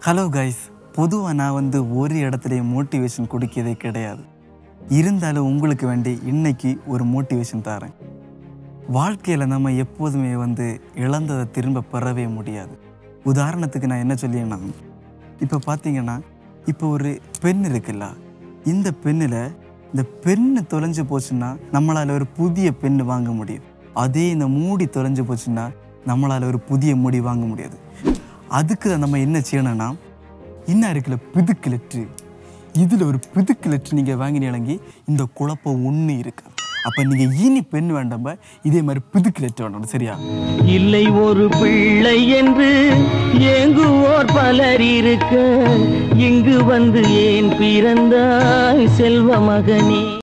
hello guys பொதுவாக நான் வந்து ஒரு இடத்துலையும் மோட்டிவேஷன் கொடுக்கிறதே கிடையாது இருந்தாலும் உங்களுக்கு வேண்டி இன்னைக்கு ஒரு மோட்டிவேஷன் தரேன் வாழ்க்கையில் நம்ம எப்போதுமே வந்து இழந்ததை திரும்ப பெறவே முடியாது உதாரணத்துக்கு நான் என்ன சொல்லியேன்னா இப்போ பார்த்தீங்கன்னா இப்போ ஒரு பென் இருக்குல்ல இந்த பென்னில் இந்த பென்னு தொலைஞ்சு போச்சுன்னா நம்மளால் ஒரு புதிய பென் வாங்க முடியும் அதே இந்த மூடி தொலைஞ்சு போச்சுன்னா நம்மளால் ஒரு புதிய மூடி வாங்க முடியாது அதுக்கு தான் நம்ம என்ன செய்யணும்னா இன்னும் இருக்குல்ல பிதுக்கு லெட்ரு இதில் ஒரு பிதுக்கு லெட்ரு நீங்கள் வாங்கினீங்க இந்த குழப்பம் ஒன்று இருக்கு அப்போ நீங்கள் இனி பெண் வேண்டாம இதே மாதிரி பிதுக்கு லெட்ரு வேண்டாம் சரியா இல்லை ஒரு பிள்ளை என்று ஏங்குவோர் பலர் இருக்க இங்கு வந்து ஏன் பிறந்தாய் செல்வ மகனே